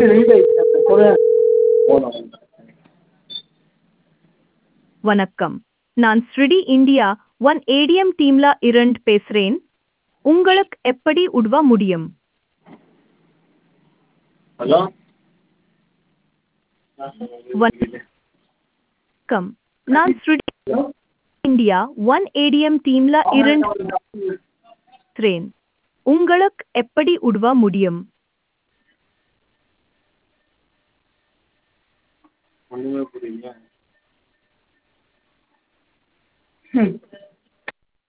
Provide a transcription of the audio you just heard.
வணக்கம் நான் ஸ்ரிடி India one ATM டீம்ல இருந்து பேசுறேன் உங்களுக்கு எப்படி உதவ முடியும் ஹலோ வணக்கம் நான் ஸ்ரிடி இந்தியா ஒன் ஏடிஎம் டீம்ல இருந்து பேசுறேன் உங்களுக்கு எப்படி உதவ முடியும் ஒன்றுமே புரியல